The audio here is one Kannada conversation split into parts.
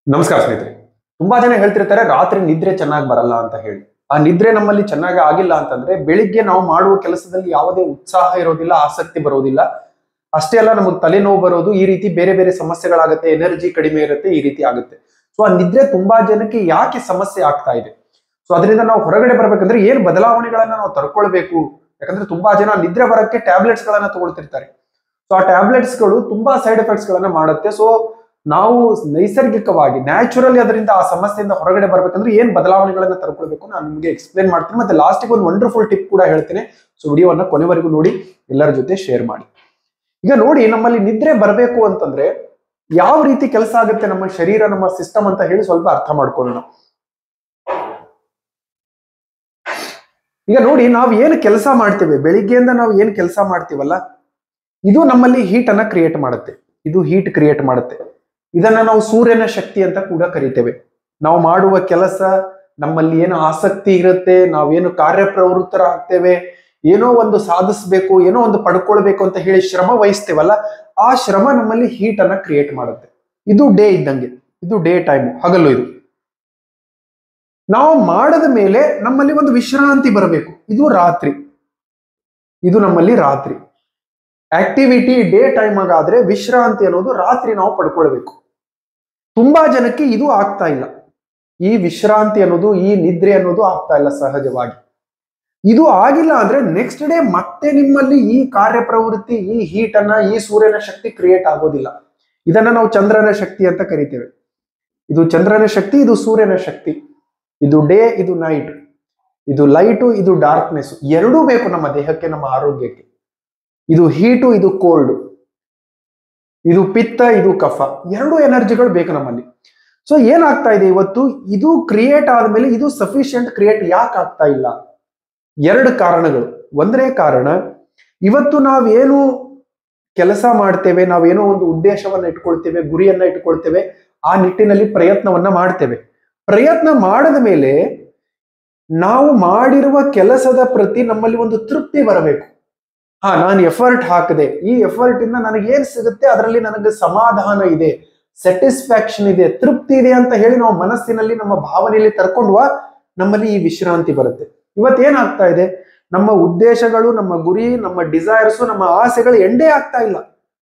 ನಮಸ್ಕಾರ ಸ್ನೇಹಿತರೆ ತುಂಬಾ ಜನ ಹೇಳ್ತಿರ್ತಾರೆ ರಾತ್ರಿ ನಿದ್ರೆ ಚೆನ್ನಾಗಿ ಬರಲ್ಲ ಅಂತ ಹೇಳಿ ಆ ನಿದ್ರೆ ನಮ್ಮಲ್ಲಿ ಚೆನ್ನಾಗಿ ಆಗಿಲ್ಲ ಅಂತಂದ್ರೆ ಬೆಳಿಗ್ಗೆ ನಾವು ಮಾಡುವ ಕೆಲಸದಲ್ಲಿ ಯಾವುದೇ ಉತ್ಸಾಹ ಇರೋದಿಲ್ಲ ಆಸಕ್ತಿ ಬರೋದಿಲ್ಲ ಅಷ್ಟೇ ಅಲ್ಲ ನಮಗೆ ತಲೆನೋವು ಬರೋದು ಈ ರೀತಿ ಬೇರೆ ಬೇರೆ ಸಮಸ್ಯೆಗಳಾಗುತ್ತೆ ಎನರ್ಜಿ ಕಡಿಮೆ ಇರುತ್ತೆ ಈ ರೀತಿ ಆಗುತ್ತೆ ಸೊ ಆ ನಿದ್ರೆ ತುಂಬಾ ಜನಕ್ಕೆ ಯಾಕೆ ಸಮಸ್ಯೆ ಆಗ್ತಾ ಇದೆ ಸೊ ಅದರಿಂದ ನಾವು ಹೊರಗಡೆ ಬರ್ಬೇಕಂದ್ರೆ ಏನ್ ಬದಲಾವಣೆಗಳನ್ನ ನಾವು ತರ್ಕೊಳ್ಬೇಕು ಯಾಕಂದ್ರೆ ತುಂಬಾ ಜನ ನಿದ್ರೆ ಬರಕ್ಕೆ ಟ್ಯಾಬ್ಲೆಟ್ಸ್ ಗಳನ್ನ ತಗೊಳ್ತಿರ್ತಾರೆ ಸೊ ಆ ಟ್ಯಾಬ್ಲೆಟ್ಸ್ ಗಳು ತುಂಬಾ ಸೈಡ್ ಎಫೆಕ್ಟ್ಸ್ ಗಳನ್ನ ಮಾಡುತ್ತೆ ಸೊ ನಾವು ನೈಸರ್ಗಿಕವಾಗಿ ನ್ಯಾಚುರಲಿ ಅದರಿಂದ ಆ ಸಮಸ್ಯೆಯಿಂದ ಹೊರಗಡೆ ಬರ್ಬೇಕಂದ್ರೆ ಏನ್ ಬದಲಾವಣೆಗಳನ್ನ ತರ್ಕೊಳ್ಬೇಕು ನಾನು ನಿಮಗೆ ಎಕ್ಸ್ಪ್ಲೇನ್ ಮಾಡ್ತೀನಿ ಮತ್ತೆ ಲಾಸ್ಟಿಗೆ ಒಂದು ವಂಡರ್ಫುಲ್ ಟಿಪ್ ಕೂಡ ಹೇಳ್ತೇನೆ ಸೊ ವಿಡಿಯೋವನ್ನ ಕೊನೆವರೆಗೂ ನೋಡಿ ಎಲ್ಲರ ಜೊತೆ ಶೇರ್ ಮಾಡಿ ಈಗ ನೋಡಿ ನಮ್ಮಲ್ಲಿ ನಿದ್ರೆ ಬರಬೇಕು ಅಂತಂದ್ರೆ ಯಾವ ರೀತಿ ಕೆಲಸ ಆಗುತ್ತೆ ನಮ್ಮ ಶರೀರ ನಮ್ಮ ಸಿಸ್ಟಮ್ ಅಂತ ಹೇಳಿ ಸ್ವಲ್ಪ ಅರ್ಥ ಮಾಡ್ಕೊಳ್ಳೋಣ ಈಗ ನೋಡಿ ನಾವು ಏನು ಕೆಲಸ ಮಾಡ್ತೇವೆ ಬೆಳಿಗ್ಗೆಯಿಂದ ನಾವು ಏನು ಕೆಲಸ ಮಾಡ್ತೀವಲ್ಲ ಇದು ನಮ್ಮಲ್ಲಿ ಹೀಟ್ ಅನ್ನ ಕ್ರಿಯೇಟ್ ಮಾಡುತ್ತೆ ಇದು ಹೀಟ್ ಕ್ರಿಯೇಟ್ ಮಾಡುತ್ತೆ ಇದನ್ನ ನಾವು ಸೂರ್ಯನ ಶಕ್ತಿ ಅಂತ ಕೂಡ ಕರಿತೇವೆ ನಾವು ಮಾಡುವ ಕೆಲಸ ನಮ್ಮಲ್ಲಿ ಏನು ಆಸಕ್ತಿ ಇರುತ್ತೆ ನಾವೇನು ಕಾರ್ಯಪ್ರವೃತ್ತರಾಗ್ತೇವೆ ಏನೋ ಒಂದು ಸಾಧಿಸ್ಬೇಕು ಏನೋ ಒಂದು ಪಡ್ಕೊಳ್ಬೇಕು ಅಂತ ಹೇಳಿ ಶ್ರಮ ವಹಿಸ್ತೇವಲ್ಲ ಆ ಶ್ರಮ ನಮ್ಮಲ್ಲಿ ಹೀಟ್ ಅನ್ನ ಕ್ರಿಯೇಟ್ ಮಾಡುತ್ತೆ ಇದು ಡೇ ಇದ್ದಂಗೆ ಇದು ಡೇ ಟೈಮ್ ಹಗಲು ಇದು ನಾವು ಮಾಡದ ಮೇಲೆ ನಮ್ಮಲ್ಲಿ ಒಂದು ವಿಶ್ರಾಂತಿ ಬರಬೇಕು ಇದು ರಾತ್ರಿ ಇದು ನಮ್ಮಲ್ಲಿ ರಾತ್ರಿ ಆಕ್ಟಿವಿಟಿ ಡೇ ಟೈಮ್ ಆಗಾದ್ರೆ ವಿಶ್ರಾಂತಿ ಅನ್ನೋದು ರಾತ್ರಿ ನಾವು ಪಡ್ಕೊಳ್ಬೇಕು ತುಂಬಾ ಜನಕ್ಕೆ ಇದು ಆಗ್ತಾ ಇಲ್ಲ ಈ ವಿಶ್ರಾಂತಿ ಅನ್ನೋದು ಈ ನಿದ್ರೆ ಅನ್ನೋದು ಆಗ್ತಾ ಇಲ್ಲ ಸಹಜವಾಗಿ ಇದು ಆಗಿಲ್ಲ ಅಂದ್ರೆ ನೆಕ್ಸ್ಟ್ ಡೇ ಮತ್ತೆ ನಿಮ್ಮಲ್ಲಿ ಈ ಕಾರ್ಯಪ್ರವೃತ್ತಿ ಈ ಹೀಟ್ ಅನ್ನ ಈ ಸೂರ್ಯನ ಶಕ್ತಿ ಕ್ರಿಯೇಟ್ ಆಗೋದಿಲ್ಲ ಇದನ್ನ ನಾವು ಚಂದ್ರನ ಶಕ್ತಿ ಅಂತ ಕರಿತೇವೆ ಇದು ಚಂದ್ರನ ಶಕ್ತಿ ಇದು ಸೂರ್ಯನ ಶಕ್ತಿ ಇದು ಡೇ ಇದು ನೈಟ್ ಇದು ಲೈಟು ಇದು ಡಾರ್ಕ್ನೆಸ್ ಎರಡೂ ಬೇಕು ನಮ್ಮ ದೇಹಕ್ಕೆ ನಮ್ಮ ಆರೋಗ್ಯಕ್ಕೆ ಇದು ಹೀಟು ಇದು ಕೋಲ್ಡ್ ಇದು ಪಿತ್ತ ಇದು ಕಫ ಎರಡು ಎನರ್ಜಿಗಳು ಬೇಕು ನಮ್ಮಲ್ಲಿ ಸೊ ಏನಾಗ್ತಾ ಇದೆ ಇವತ್ತು ಇದು ಕ್ರಿಯೇಟ್ ಆದ್ಮೇಲೆ ಇದು ಸಫಿಶಿಯಂಟ್ ಕ್ರಿಯೇಟ್ ಯಾಕೆ ಆಗ್ತಾ ಇಲ್ಲ ಎರಡು ಕಾರಣಗಳು ಒಂದನೇ ಕಾರಣ ಇವತ್ತು ನಾವೇನು ಕೆಲಸ ಮಾಡ್ತೇವೆ ನಾವೇನೋ ಒಂದು ಉದ್ದೇಶವನ್ನ ಇಟ್ಕೊಳ್ತೇವೆ ಗುರಿಯನ್ನ ಇಟ್ಕೊಳ್ತೇವೆ ಆ ನಿಟ್ಟಿನಲ್ಲಿ ಪ್ರಯತ್ನವನ್ನ ಮಾಡ್ತೇವೆ ಪ್ರಯತ್ನ ಮಾಡದ ಮೇಲೆ ನಾವು ಮಾಡಿರುವ ಕೆಲಸದ ಪ್ರತಿ ನಮ್ಮಲ್ಲಿ ಒಂದು ತೃಪ್ತಿ ಬರಬೇಕು ಹಾ ನಾನು ಎಫರ್ಟ್ ಹಾಕಿದೆ ಈ ಎಫರ್ಟ್ ಇಂದ ನನಗೆ ಏನ್ ಸಿಗುತ್ತೆ ಅದರಲ್ಲಿ ನನಗೆ ಸಮಾಧಾನ ಇದೆ ಸ್ಯಾಟಿಸ್ಫ್ಯಾಕ್ಷನ್ ಇದೆ ತೃಪ್ತಿ ಇದೆ ಅಂತ ಹೇಳಿ ನಾವು ಮನಸ್ಸಿನಲ್ಲಿ ನಮ್ಮ ಭಾವನೆಯಲ್ಲಿ ತರ್ಕೊಂಡ್ವ ನಮ್ಮಲ್ಲಿ ಈ ವಿಶ್ರಾಂತಿ ಬರುತ್ತೆ ಇವತ್ತೇನಾಗ್ತಾ ಇದೆ ನಮ್ಮ ಉದ್ದೇಶಗಳು ನಮ್ಮ ಗುರಿ ನಮ್ಮ ಡಿಸೈರ್ಸ್ ನಮ್ಮ ಆಸೆಗಳು ಎಂಡೇ ಆಗ್ತಾ ಇಲ್ಲ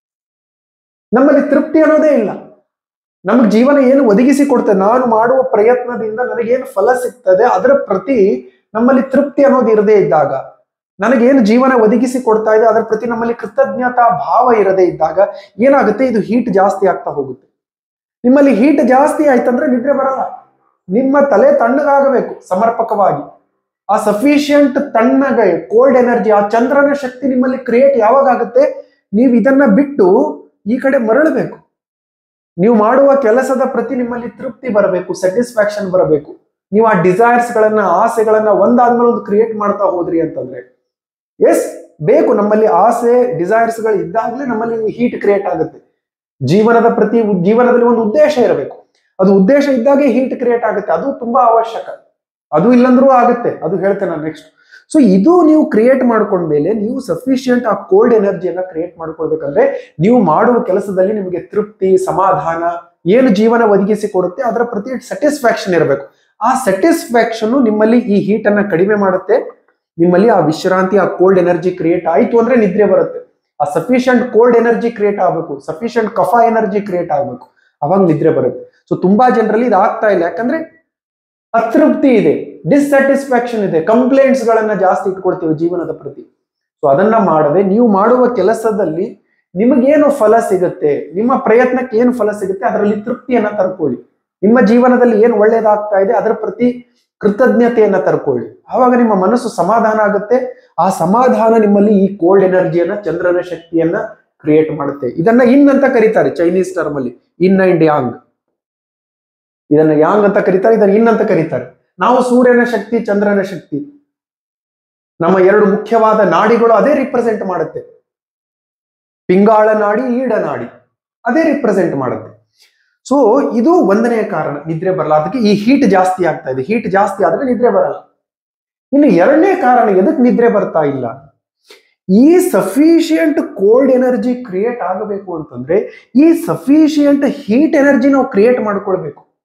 ನಮ್ಮಲ್ಲಿ ತೃಪ್ತಿ ಅನ್ನೋದೇ ಇಲ್ಲ ನಮಗೆ ಜೀವನ ಏನು ಒದಗಿಸಿ ಕೊಡ್ತದೆ ನಾನು ಮಾಡುವ ಪ್ರಯತ್ನದಿಂದ ನನಗೇನು ಫಲ ಸಿಗ್ತದೆ ಅದರ ಪ್ರತಿ ನಮ್ಮಲ್ಲಿ ತೃಪ್ತಿ ಅನ್ನೋದು ಇರದೇ ಇದ್ದಾಗ ನನಗೇನು ಜೀವನ ಒದಗಿಸಿ ಕೊಡ್ತಾ ಇದೆ ಅದರ ಪ್ರತಿ ನಮ್ಮಲ್ಲಿ ಕೃತಜ್ಞತಾ ಭಾವ ಇರದೇ ಇದ್ದಾಗ ಏನಾಗುತ್ತೆ ಇದು ಹೀಟ್ ಜಾಸ್ತಿ ಆಗ್ತಾ ಹೋಗುತ್ತೆ ನಿಮ್ಮಲ್ಲಿ ಹೀಟ್ ಜಾಸ್ತಿ ಆಯ್ತಂದ್ರೆ ನಿದ್ರೆ ಬರಲ್ಲ ನಿಮ್ಮ ತಲೆ ತಣ್ಣಗಾಗಬೇಕು ಸಮರ್ಪಕವಾಗಿ ಆ ಸಫಿಶಿಯಂಟ್ ತಣ್ಣಗೆ ಕೋಲ್ಡ್ ಎನರ್ಜಿ ಆ ಚಂದ್ರನ ಶಕ್ತಿ ನಿಮ್ಮಲ್ಲಿ ಕ್ರಿಯೇಟ್ ಯಾವಾಗ ಆಗುತ್ತೆ ನೀವು ಇದನ್ನ ಬಿಟ್ಟು ಈ ಕಡೆ ಮರಳಬೇಕು ನೀವು ಮಾಡುವ ಕೆಲಸದ ಪ್ರತಿ ನಿಮ್ಮಲ್ಲಿ ತೃಪ್ತಿ ಬರಬೇಕು ಸ್ಯಾಟಿಸ್ಫ್ಯಾಕ್ಷನ್ ಬರಬೇಕು ನೀವು ಆ ಡಿಸೈರ್ಸ್ ಗಳನ್ನ ಆಸೆಗಳನ್ನ ಒಂದಾದ್ಮೇಲೆ ಒಂದು ಕ್ರಿಯೇಟ್ ಮಾಡ್ತಾ ಹೋದ್ರಿ ಅಂತಂದ್ರೆ ಎಸ್ ಬೇಕು ನಮ್ಮಲ್ಲಿ ಆಸೆ ಡಿಸೈರ್ಸ್ ಗಳು ಇದ್ದಾಗಲೇ ನಮ್ಮಲ್ಲಿ ಹೀಟ್ ಕ್ರಿಯೇಟ್ ಆಗುತ್ತೆ ಜೀವನದ ಪ್ರತಿ ಜೀವನದಲ್ಲಿ ಒಂದು ಉದ್ದೇಶ ಇರಬೇಕು ಅದು ಉದ್ದೇಶ ಇದ್ದಾಗೆ ಹೀಟ್ ಕ್ರಿಯೇಟ್ ಆಗುತ್ತೆ ಅದು ತುಂಬಾ ಅವಶ್ಯಕ ಅದು ಇಲ್ಲಂದ್ರೂ ಆಗುತ್ತೆ ಅದು ಹೇಳ್ತೇನೆ ನಾನು ನೆಕ್ಸ್ಟ್ ಸೊ ಇದು ನೀವು ಕ್ರಿಯೇಟ್ ಮಾಡ್ಕೊಂಡ್ಮೇಲೆ ನೀವು ಸಫಿಶಿಯಂಟ್ ಆ ಕೋಲ್ಡ್ ಎನರ್ಜಿಯನ್ನ ಕ್ರಿಯೇಟ್ ಮಾಡ್ಕೊಳ್ಬೇಕಂದ್ರೆ ನೀವು ಮಾಡುವ ಕೆಲಸದಲ್ಲಿ ನಿಮಗೆ ತೃಪ್ತಿ ಸಮಾಧಾನ ಏನು ಜೀವನ ಒದಗಿಸಿ ಕೊಡುತ್ತೆ ಅದರ ಪ್ರತಿ ಸ್ಯಾಟಿಸ್ಫ್ಯಾಕ್ಷನ್ ಇರಬೇಕು ಆ ಸ್ಯಾಟಿಸ್ಫ್ಯಾಕ್ಷನ್ ನಿಮ್ಮಲ್ಲಿ ಈ ಹೀಟ್ ಅನ್ನ ಕಡಿಮೆ ಮಾಡುತ್ತೆ ನಿಮ್ಮಲ್ಲಿ ಆ ವಿಶ್ರಾಂತಿ ಆ ಕೋಲ್ಡ್ ಎನರ್ಜಿ ಕ್ರಿಯೇಟ್ ಆಯ್ತು ಅಂದ್ರೆ ನಿದ್ರೆ ಬರುತ್ತೆ ಆ ಸಫಿಶಿಯಂಟ್ ಕೋಲ್ಡ್ ಎನರ್ಜಿ ಕ್ರಿಯೇಟ್ ಆಗಬೇಕು ಸಫಿಶಿಯಂಟ್ ಕಫ ಎನರ್ಜಿ ಕ್ರಿಯೇಟ್ ಆಗಬೇಕು ಅವಾಗ ನಿದ್ರೆ ಬರುತ್ತೆ ಸೊ ತುಂಬಾ ಜನರಲ್ಲಿ ಇದು ಆಗ್ತಾ ಇಲ್ಲ ಯಾಕಂದ್ರೆ ಅತೃಪ್ತಿ ಇದೆ ಡಿಸ್ಸ್ಯಾಟಿಸ್ಫ್ಯಾಕ್ಷನ್ ಇದೆ ಕಂಪ್ಲೇಂಟ್ಸ್ ಗಳನ್ನ ಜಾಸ್ತಿ ಇಟ್ಕೊಳ್ತೀವಿ ಜೀವನದ ಪ್ರತಿ ಸೊ ಅದನ್ನ ಮಾಡದೆ ನೀವು ಮಾಡುವ ಕೆಲಸದಲ್ಲಿ ನಿಮಗೇನು ಫಲ ಸಿಗುತ್ತೆ ನಿಮ್ಮ ಪ್ರಯತ್ನಕ್ಕೆ ಏನು ಫಲ ಸಿಗುತ್ತೆ ಅದರಲ್ಲಿ ತೃಪ್ತಿಯನ್ನ ತರ್ಕೊಳ್ಳಿ ನಿಮ್ಮ ಜೀವನದಲ್ಲಿ ಏನು ಒಳ್ಳೇದಾಗ್ತಾ ಇದೆ ಅದರ ಪ್ರತಿ ಕೃತಜ್ಞತೆಯನ್ನ ತರ್ಕೊಳ್ಳಿ ಆವಾಗ ನಿಮ್ಮ ಮನಸ್ಸು ಸಮಾಧಾನ ಆಗುತ್ತೆ ಆ ಸಮಾಧಾನ ನಿಮ್ಮಲ್ಲಿ ಈ ಕೋಲ್ಡ್ ಎನರ್ಜಿಯನ್ನ ಚಂದ್ರನ ಶಕ್ತಿಯನ್ನ ಕ್ರಿಯೇಟ್ ಮಾಡುತ್ತೆ ಇದನ್ನ ಇನ್ ಅಂತ ಕರೀತಾರೆ ಚೈನೀಸ್ ಟರ್ಮ್ ಅಲ್ಲಿ ಇನ್ ಅಂಡ್ ಯಾಂಗ್ ಇದನ್ನ ಯಾಂಗ್ ಅಂತ ಕರೀತಾರೆ ಇದನ್ನ ಇನ್ ಅಂತ ಕರೀತಾರೆ ನಾವು ಸೂರ್ಯನ ಶಕ್ತಿ ಚಂದ್ರನ ಶಕ್ತಿ ನಮ್ಮ ಎರಡು ಮುಖ್ಯವಾದ ನಾಡಿಗಳು ಅದೇ ರಿಪ್ರೆಸೆಂಟ್ ಮಾಡುತ್ತೆ ಪಿಂಗಾಳ ನಾಡಿ ಈಡ ನಾಡಿ ಅದೇ ರಿಪ್ರೆಸೆಂಟ್ ಮಾಡುತ್ತೆ ಸೊ ಇದು ಒಂದನೆಯ ಕಾರಣ ನಿದ್ರೆ ಬರಲ್ಲ ಅದಕ್ಕೆ ಈ ಹೀಟ್ ಜಾಸ್ತಿ ಆಗ್ತಾ ಇದೆ ಹೀಟ್ ಜಾಸ್ತಿ ಆದ್ರೆ ನಿದ್ರೆ ಬರಲ್ಲ ಇನ್ನು ಎರಡನೇ ಕಾರಣ ಎದಕ್ಕೆ ನಿದ್ರೆ ಬರ್ತಾ ಇಲ್ಲ ಈ ಸಫಿಶಿಯಂಟ್ ಕೋಲ್ಡ್ ಎನರ್ಜಿ ಕ್ರಿಯೇಟ್ ಆಗಬೇಕು ಅಂತಂದ್ರೆ ಈ ಸಫಿಶಿಯಂಟ್ ಹೀಟ್ ಎನರ್ಜಿ ನಾವು ಕ್ರಿಯೇಟ್ ಮಾಡ್ಕೊಳ್ಬೇಕು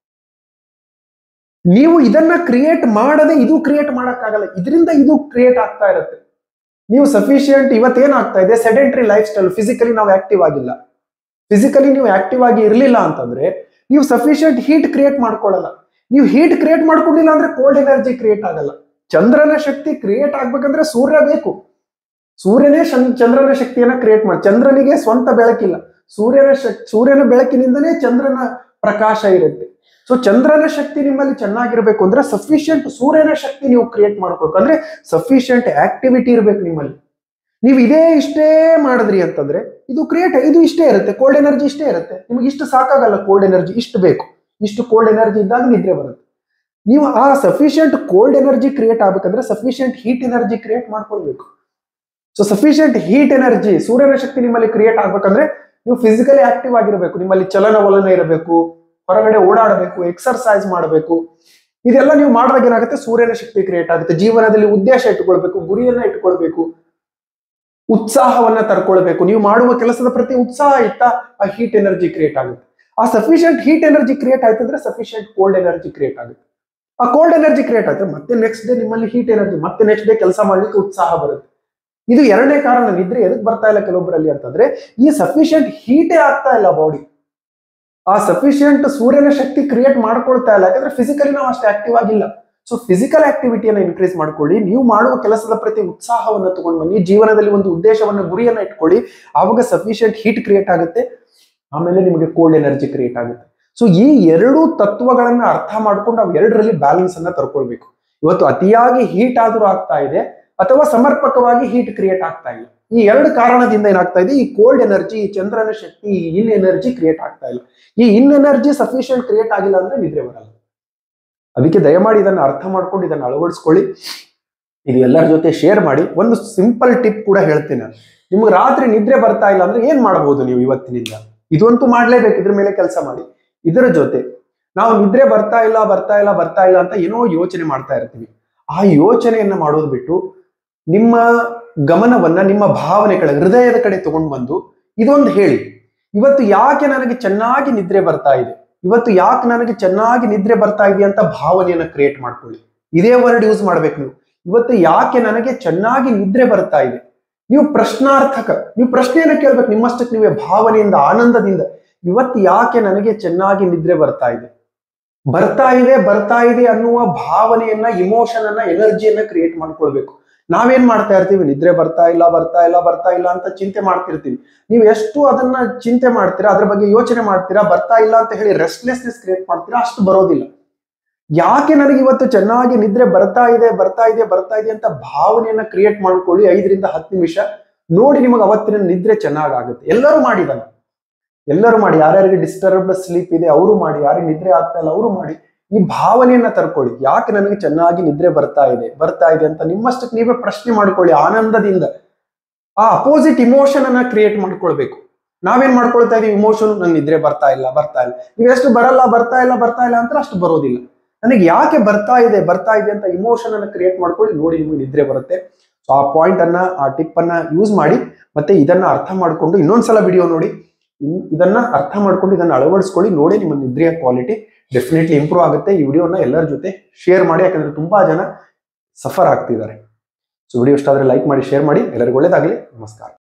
ನೀವು ಇದನ್ನ ಕ್ರಿಯೇಟ್ ಮಾಡದೆ ಇದು ಕ್ರಿಯೇಟ್ ಮಾಡಕ್ಕಾಗಲ್ಲ ಇದರಿಂದ ಇದು ಕ್ರಿಯೇಟ್ ಆಗ್ತಾ ಇರುತ್ತೆ ನೀವು ಸಫಿಶಿಯಂಟ್ ಇವತ್ತೇನಾಗ್ತಾ ಇದೆ ಸೆಡೆಂಟ್ರಿ ಲೈಫ್ ಸ್ಟೈಲ್ ಫಿಸಿಕಲಿ ನಾವು ಆಕ್ಟಿವ್ ಆಗಿಲ್ಲ ಫಿಸಿಕಲಿ ನೀವು ಆಕ್ಟಿವ್ ಆಗಿ ಇರಲಿಲ್ಲ ಅಂತಂದ್ರೆ ನೀವು ಸಫಿಶಿಯಂಟ್ ಹೀಟ್ ಕ್ರಿಯೇಟ್ ಮಾಡ್ಕೊಳ್ಳಲ್ಲ ನೀವು ಹೀಟ್ ಕ್ರಿಯೇಟ್ ಮಾಡ್ಕೊಂಡಿಲ್ಲ ಅಂದ್ರೆ ಕೋಲ್ಡ್ ಎನರ್ಜಿ ಕ್ರಿಯೇಟ್ ಆಗಲ್ಲ ಚಂದ್ರನ ಶಕ್ತಿ ಕ್ರಿಯೇಟ್ ಆಗ್ಬೇಕಂದ್ರೆ ಸೂರ್ಯ ಬೇಕು ಸೂರ್ಯನೇ ಶಂ- ಚಂದ್ರನ ಶಕ್ತಿಯನ್ನ ಕ್ರಿಯೇಟ್ ಮಾಡಿ ಚಂದ್ರನಿಗೆ ಸ್ವಂತ ಬೆಳಕಿಲ್ಲ ಸೂರ್ಯನ ಶಕ್ ಸೂರ್ಯನ ಬೆಳಕಿನಿಂದನೇ ಚಂದ್ರನ ಪ್ರಕಾಶ ಇರುತ್ತೆ ಸೊ ಚಂದ್ರನ ಶಕ್ತಿ ನಿಮ್ಮಲ್ಲಿ ಚೆನ್ನಾಗಿರ್ಬೇಕು ಅಂದ್ರೆ ಸಫಿಶಿಯಂಟ್ ಸೂರ್ಯನ ಶಕ್ತಿ ನೀವು ಕ್ರಿಯೇಟ್ ಮಾಡ್ಕೊಳ್ಬೇಕು ಅಂದ್ರೆ ಸಫಿಶಿಯಂಟ್ ಆಕ್ಟಿವಿಟಿ ಇರ್ಬೇಕು ನಿಮ್ಮಲ್ಲಿ ನೀವು ಇದೇ ಇಷ್ಟೇ ಮಾಡಿದ್ರಿ ಅಂತಂದ್ರೆ ಇದು ಕ್ರಿಯೇಟ್ ಇದು ಇಷ್ಟೇ ಇರುತ್ತೆ ಕೋಲ್ಡ್ ಎನರ್ಜಿ ಇಷ್ಟೇ ಇರುತ್ತೆ ನಿಮಗೆ ಇಷ್ಟು ಸಾಕಾಗಲ್ಲ ಕೋಲ್ಡ್ ಎನರ್ಜಿ ಇಷ್ಟು ಬೇಕು ಇಷ್ಟು ಕೋಲ್ಡ್ ಎನರ್ಜಿ ಇದ್ದಾಗ ನಿದ್ರೆ ಬರುತ್ತೆ ನೀವು ಆ ಸಫಿಶಿಯಂಟ್ ಕೋಲ್ಡ್ ಎನರ್ಜಿ ಕ್ರಿಯೇಟ್ ಆಗ್ಬೇಕಂದ್ರೆ ಸಫಿಶಿಯಂಟ್ ಹೀಟ್ ಎನರ್ಜಿ ಕ್ರಿಯೇಟ್ ಮಾಡ್ಕೊಳ್ಬೇಕು ಸೊ ಸಫಿಶಿಯಂಟ್ ಹೀಟ್ ಎನರ್ಜಿ ಸೂರ್ಯನ ಶಕ್ತಿ ನಿಮ್ಮಲ್ಲಿ ಕ್ರಿಯೇಟ್ ಆಗ್ಬೇಕಂದ್ರೆ ನೀವು ಫಿಸಿಕಲಿ ಆಕ್ಟಿವ್ ಆಗಿರಬೇಕು ನಿಮ್ಮಲ್ಲಿ ಚಲನವಲನ ಇರಬೇಕು ಹೊರಗಡೆ ಓಡಾಡಬೇಕು ಎಕ್ಸರ್ಸೈಸ್ ಮಾಡಬೇಕು ಇದೆಲ್ಲ ನೀವು ಮಾಡಿದಾಗ ಏನಾಗುತ್ತೆ ಸೂರ್ಯನ ಶಕ್ತಿ ಕ್ರಿಯೇಟ್ ಆಗುತ್ತೆ ಜೀವನದಲ್ಲಿ ಉದ್ದೇಶ ಇಟ್ಕೊಳ್ಬೇಕು ಗುರಿಯನ್ನ ಇಟ್ಕೊಳ್ಬೇಕು ಉತ್ಸಾಹವನ್ನ ತರ್ಕೊಳ್ಬೇಕು ನೀವು ಮಾಡುವ ಕೆಲಸದ ಪ್ರತಿ ಉತ್ಸಾಹ ಇತ್ತಾ ಆ ಹೀಟ್ ಎನರ್ಜಿ ಕ್ರಿಯೇಟ್ ಆಗುತ್ತೆ ಆ ಸಫಿಶಿಯಂಟ್ ಹೀಟ್ ಎನರ್ಜಿ ಕ್ರಿಯೇಟ್ ಆಯ್ತು ಅಂದ್ರೆ ಸಫಿಶಿಯಂಟ್ ಕೋಲ್ಡ್ ಎನರ್ಜಿ ಕ್ರಿಯೇಟ್ ಆಗುತ್ತೆ ಆ ಕೋಲ್ಡ್ ಎನರ್ಜಿ ಕ್ರಿಯೇಟ್ ಆಯ್ತು ಮತ್ತೆ ನೆಕ್ಸ್ಟ್ ಡೇ ನಿಮ್ಮಲ್ಲಿ ಹೀಟ್ ಎನರ್ಜಿ ಮತ್ತೆ ನೆಕ್ಸ್ಟ್ ಡೇ ಕೆಲಸ ಮಾಡ್ಲಿಕ್ಕೆ ಉತ್ಸಾಹ ಬರುತ್ತೆ ಇದು ಎರಡನೇ ಕಾರಣ ನಿದ್ರೆ ಎದಕ್ ಬರ್ತಾ ಇಲ್ಲ ಕೆಲವೊಬ್ಬರಲ್ಲಿ ಅಂತಂದ್ರೆ ಈ ಸಫಿಶಿಯಂಟ್ ಹೀಟೇ ಆಗ್ತಾ ಇಲ್ಲ ಬಾಡಿ ಆ ಸಫಿಶಿಯಂಟ್ ಸೂರ್ಯನ ಶಕ್ತಿ ಕ್ರಿಯೇಟ್ ಮಾಡ್ಕೊಳ್ತಾ ಇಲ್ಲ ಯಾಕಂದ್ರೆ ಫಿಸಿಕಲಿ ನಾವು ಅಷ್ಟು ಆಕ್ಟಿವ್ ಆಗಿಲ್ಲ ಸೊ ಫಿಸಿಕಲ್ ಆಕ್ಟಿವಿಟಿಯನ್ನು ಇನ್ಕ್ರೀಸ್ ಮಾಡ್ಕೊಳ್ಳಿ ನೀವು ಮಾಡುವ ಕೆಲಸದ ಪ್ರತಿ ಉತ್ಸಾಹವನ್ನು ತಗೊಂಡು ಬನ್ನಿ ಜೀವನದಲ್ಲಿ ಒಂದು ಉದ್ದೇಶವನ್ನು ಗುರಿಯನ್ನ ಇಟ್ಕೊಳ್ಳಿ ಆವಾಗ ಸಫಿಶಿಯಂಟ್ ಹೀಟ್ ಕ್ರಿಯೇಟ್ ಆಗುತ್ತೆ ಆಮೇಲೆ ನಿಮಗೆ ಕೋಲ್ಡ್ ಎನರ್ಜಿ ಕ್ರಿಯೇಟ್ ಆಗುತ್ತೆ ಸೊ ಈ ಎರಡು ತತ್ವಗಳನ್ನ ಅರ್ಥ ಮಾಡ್ಕೊಂಡು ನಾವು ಎರಡರಲ್ಲಿ ಬ್ಯಾಲೆನ್ಸ್ ಅನ್ನ ತರ್ಕೊಳ್ಬೇಕು ಇವತ್ತು ಅತಿಯಾಗಿ ಹೀಟ್ ಆದ್ರೂ ಆಗ್ತಾ ಇದೆ ಅಥವಾ ಸಮರ್ಪಕವಾಗಿ ಹೀಟ್ ಕ್ರಿಯೇಟ್ ಆಗ್ತಾ ಇಲ್ಲ ಈ ಎರಡು ಕಾರಣದಿಂದ ಏನಾಗ್ತಾ ಇದೆ ಈ ಕೋಲ್ಡ್ ಎನರ್ಜಿ ಈ ಚಂದ್ರನ ಶಕ್ತಿ ಈ ಇನ್ ಎನರ್ಜಿ ಕ್ರಿಯೇಟ್ ಆಗ್ತಾ ಇಲ್ಲ ಈ ಇನ್ ಎನರ್ಜಿ ಸಫಿಶಿಯಂಟ್ ಕ್ರಿಯೇಟ್ ಆಗಿಲ್ಲ ಅಂದ್ರೆ ನಿದ್ರೆ ಬರಲ್ಲ ಅದಕ್ಕೆ ದಯಮಾಡಿ ಇದನ್ನು ಅರ್ಥ ಮಾಡ್ಕೊಂಡು ಇದನ್ನು ಅಳವಡಿಸ್ಕೊಳ್ಳಿ ಇದು ಎಲ್ಲರ ಜೊತೆ ಶೇರ್ ಮಾಡಿ ಒಂದು ಸಿಂಪಲ್ ಟಿಪ್ ಕೂಡ ಹೇಳ್ತೀನಿ ನಾನು ನಿಮ್ಗೆ ರಾತ್ರಿ ನಿದ್ರೆ ಬರ್ತಾ ಇಲ್ಲ ಅಂದ್ರೆ ಏನ್ ಮಾಡಬಹುದು ನೀವು ಇವತ್ತಿನಿಂದ ಇದಂತೂ ಮಾಡ್ಲೇಬೇಕು ಇದ್ರ ಮೇಲೆ ಕೆಲಸ ಮಾಡಿ ಇದರ ಜೊತೆ ನಾವು ನಿದ್ರೆ ಬರ್ತಾ ಇಲ್ಲ ಬರ್ತಾ ಇಲ್ಲ ಬರ್ತಾ ಇಲ್ಲ ಅಂತ ಏನೋ ಯೋಚನೆ ಮಾಡ್ತಾ ಇರ್ತೀವಿ ಆ ಯೋಚನೆಯನ್ನ ಮಾಡೋದು ಬಿಟ್ಟು ನಿಮ್ಮ ಗಮನವನ್ನ ನಿಮ್ಮ ಭಾವನೆ ಕಡೆ ಹೃದಯದ ಕಡೆ ತಗೊಂಡು ಬಂದು ಇದೊಂದು ಹೇಳಿ ಇವತ್ತು ಯಾಕೆ ನನಗೆ ಚೆನ್ನಾಗಿ ನಿದ್ರೆ ಬರ್ತಾ ಇದೆ ಇವತ್ತು ಯಾಕೆ ನನಗೆ ಚೆನ್ನಾಗಿ ನಿದ್ರೆ ಬರ್ತಾ ಇದೆ ಅಂತ ಭಾವನೆಯನ್ನ ಕ್ರಿಯೇಟ್ ಮಾಡ್ಕೊಳ್ಳಿ ಇದೇ ವರ್ಡ್ ಯೂಸ್ ಮಾಡ್ಬೇಕು ನೀವು ಇವತ್ತು ಯಾಕೆ ನನಗೆ ಚೆನ್ನಾಗಿ ನಿದ್ರೆ ಬರ್ತಾ ಇದೆ ನೀವು ಪ್ರಶ್ನಾರ್ಥಕ ನೀವು ಪ್ರಶ್ನೆಯನ್ನ ಕೇಳ್ಬೇಕು ನಿಮ್ಮಷ್ಟಕ್ಕೆ ನೀವೇ ಭಾವನೆಯಿಂದ ಆನಂದದಿಂದ ಇವತ್ತು ಯಾಕೆ ನನಗೆ ಚೆನ್ನಾಗಿ ನಿದ್ರೆ ಬರ್ತಾ ಇದೆ ಬರ್ತಾ ಇದೆ ಬರ್ತಾ ಇದೆ ಅನ್ನುವ ಭಾವನೆಯನ್ನ ಇಮೋಷನ್ ಅನ್ನ ಎನರ್ಜಿಯನ್ನ ಕ್ರಿಯೇಟ್ ಮಾಡ್ಕೊಳ್ಬೇಕು ನಾವೇನ್ ಮಾಡ್ತಾ ಇರ್ತೀವಿ ನಿದ್ರೆ ಬರ್ತಾ ಇಲ್ಲ ಬರ್ತಾ ಇಲ್ಲ ಬರ್ತಾ ಇಲ್ಲ ಅಂತ ಚಿಂತೆ ಮಾಡ್ತಿರ್ತೀವಿ ನೀವು ಎಷ್ಟು ಅದನ್ನ ಚಿಂತೆ ಮಾಡ್ತೀರಾ ಅದ್ರ ಬಗ್ಗೆ ಯೋಚನೆ ಮಾಡ್ತೀರಾ ಬರ್ತಾ ಇಲ್ಲ ಅಂತ ಹೇಳಿ ರೆಸ್ಟ್ಲೆಸ್ನೆಸ್ ಕ್ರಿಯೇಟ್ ಮಾಡ್ತೀರಾ ಅಷ್ಟು ಬರೋದಿಲ್ಲ ಯಾಕೆ ನನಗೆ ಇವತ್ತು ಚೆನ್ನಾಗಿ ನಿದ್ರೆ ಬರ್ತಾ ಇದೆ ಬರ್ತಾ ಇದೆ ಬರ್ತಾ ಇದೆ ಅಂತ ಭಾವನೆಯನ್ನ ಕ್ರಿಯೇಟ್ ಮಾಡ್ಕೊಳ್ಳಿ ಐದರಿಂದ ಹತ್ತು ನಿಮಿಷ ನೋಡಿ ನಿಮಗೆ ಅವತ್ತಿನ ನಿದ್ರೆ ಚೆನ್ನಾಗಾಗುತ್ತೆ ಎಲ್ಲರೂ ಮಾಡಿದಲ್ಲ ಎಲ್ಲರೂ ಮಾಡಿ ಯಾರ್ಯಾರಿಗೆ ಡಿಸ್ಟರ್ಬ್ಡ್ ಸ್ಲೀಪ್ ಇದೆ ಅವರು ಮಾಡಿ ಯಾರಿಗೆ ನಿದ್ರೆ ಆಗ್ತಾ ಇಲ್ಲ ಅವರು ಮಾಡಿ ಈ ಭಾವನೆಯನ್ನ ತರ್ಕೊಳ್ಳಿ ಯಾಕೆ ನನಗೆ ಚೆನ್ನಾಗಿ ನಿದ್ರೆ ಬರ್ತಾ ಇದೆ ಬರ್ತಾ ಇದೆ ಅಂತ ನಿಮ್ಮಷ್ಟಕ್ಕೆ ನೀವೇ ಪ್ರಶ್ನೆ ಮಾಡ್ಕೊಳ್ಳಿ ಆನಂದದಿಂದ ಆ ಅಪೋಸಿಟ್ ಇಮೋಷನ್ ಅನ್ನ ಕ್ರಿಯೇಟ್ ಮಾಡ್ಕೊಳ್ಬೇಕು ನಾವೇನ್ ಮಾಡ್ಕೊಳ್ತಾ ಇದೀವಿ ಇಮೋಷನ್ ನಂಗೆ ನಿದ್ರೆ ಬರ್ತಾ ಇಲ್ಲ ಬರ್ತಾ ಇಲ್ಲ ನೀವು ಎಷ್ಟು ಬರಲ್ಲ ಬರ್ತಾ ಇಲ್ಲ ಬರ್ತಾ ಇಲ್ಲ ಅಂತ ಅಷ್ಟು ಬರೋದಿಲ್ಲ ನನಗೆ ಯಾಕೆ ಬರ್ತಾ ಇದೆ ಬರ್ತಾ ಇದೆ ಅಂತ ಇಮೋಷನ್ ಅನ್ನ ಕ್ರಿಯೇಟ್ ಮಾಡ್ಕೊಳ್ಳಿ ನೋಡಿ ನಿಮಗೆ ನಿದ್ರೆ ಬರುತ್ತೆ ಸೊ ಆ ಪಾಯಿಂಟ್ ಅನ್ನ ಆ ಟಿಪ್ ಅನ್ನ ಯೂಸ್ ಮಾಡಿ ಮತ್ತೆ ಇದನ್ನ ಅರ್ಥ ಮಾಡ್ಕೊಂಡು ಇನ್ನೊಂದ್ಸಲ ವಿಡಿಯೋ ನೋಡಿ ಇನ್- ಇದನ್ನ ಅರ್ಥ ಮಾಡ್ಕೊಂಡು ಇದನ್ನ ಅಳವಡಿಸ್ಕೊಳ್ಳಿ ನೋಡಿ ನಿಮ್ಮ ನಿದ್ರೆಯ ಕ್ವಾಲಿಟಿ ಡೆಫಿನೆಟ್ಲಿ ಇಂಪ್ರೂವ್ ಆಗುತ್ತೆ ಈ ವಿಡಿಯೋನ ಎಲ್ಲರ ಜೊತೆ ಶೇರ್ ಮಾಡಿ ಯಾಕಂದ್ರೆ ತುಂಬಾ ಜನ ಸಫರ್ ಆಗ್ತಿದ್ದಾರೆ ಸೊ ವಿಡಿಯೋ ಇಷ್ಟ ಆದ್ರೆ ಲೈಕ್ ಮಾಡಿ ಶೇರ್ ಮಾಡಿ ಎಲ್ಲರಿಗೂ ಒಳ್ಳೇದಾಗಲಿ ನಮಸ್ಕಾರ